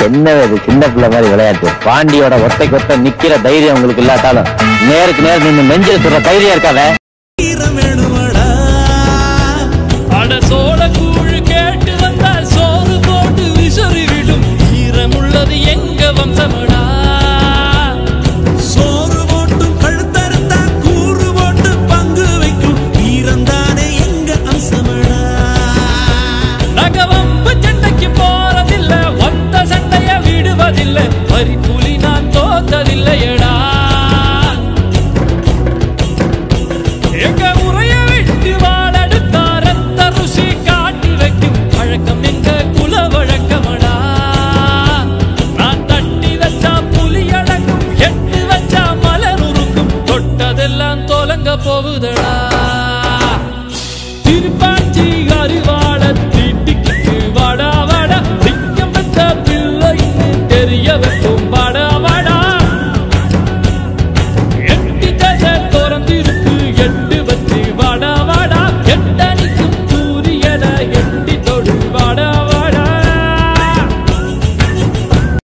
என்ன இது சின்ன பிள்ளை மாதிரி விளையாட்டு பாண்டியோட ஒத்தை கொத்த நிக்கிற தைரியம் உங்களுக்கு இல்லாட்டாலும் நேருக்கு நேர் நின்னு நெஞ்சில் சொல்ற தைரியம் இருக்காத